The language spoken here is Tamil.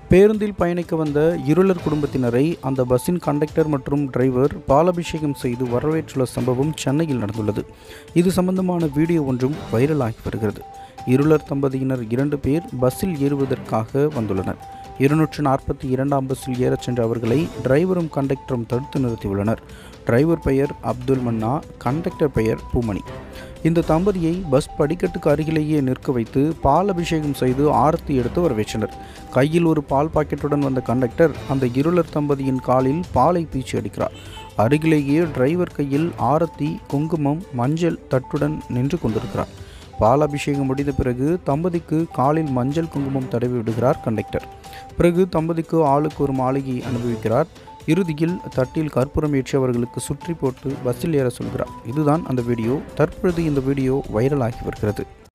பேருந்தில் பயணிக்க வந்த இருளர் குடும்பத்தினரை அந்த பஸ்ஸின் கண்டக்டர் மற்றும் டிரைவர் பாலாபிஷேகம் செய்து வரவேற்றுள்ள சம்பவம் சென்னையில் நடந்துள்ளது இது சம்பந்தமான வீடியோ ஒன்றும் வைரலாகி வருகிறது இருளர் தம்பதியினர் இரண்டு பேர் பஸ்ஸில் ஏறுவதற்காக வந்துள்ளனர் இருநூற்று நாற்பத்தி இரண்டாம் பஸ்ஸில் ஏறச் சென்ற அவர்களை டிரைவரும் கண்டக்டரும் தடுத்து நிறுத்தியுள்ளனர் டிரைவர் பெயர் அப்துல் மன்னா கண்டக்டர் பெயர் பூமணி இந்த தம்பதியை பஸ் படிக்கட்டுக்கு அருகிலேயே நிற்க வைத்து பால் அபிஷேகம் செய்து ஆரத்தி எடுத்து வரவேற்றனர் கையில் ஒரு பால் பாக்கெட்டுடன் வந்த கண்டக்டர் அந்த இருளர் தம்பதியின் காலில் பாலை பீச்சி அடிக்கிறார் அருகிலேயே டிரைவர் கையில் ஆரத்தி குங்குமம் மஞ்சள் தட்டுடன் நின்று கொண்டிருக்கிறார் பால் அபிஷேகம் முடிந்த பிறகு தம்பதிக்கு காலில் மஞ்சள் குங்குமம் தடவி விடுகிறார் கண்டக்டர் பிறகு தம்பதிக்கு ஆளுக்கு ஒரு மாளிகை அனுபவிக்கிறார் இறுதியில் தட்டில் கற்பூரம் ஏற்றி அவர்களுக்கு சுற்றி போட்டு பஸ்ஸில் ஏற சொல்கிறார் இதுதான் அந்த வீடியோ தற்பொழுது இந்த வீடியோ வைரலாகி வருகிறது